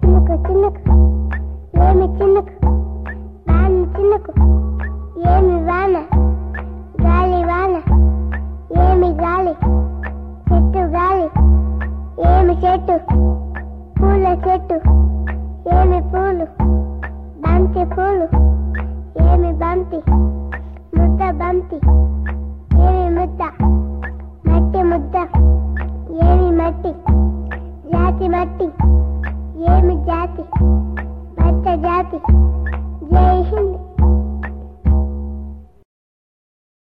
చినుకు చినుకు ఏమి చినుకు వాన చినుకు ఏమి వాన గాలి వాన ఏమి గాలి చెట్టు గాలి ఏమి చెట్టు పూల చెట్టు ఏమి పూలు బంతి పూలు ఏమి బంతి ముద్ద బంతి ఏమి ముద్ద మట్టి ముద్ద ఏమి మట్టి జాతి మట్టి ఏమి జాతి భర్త జాతి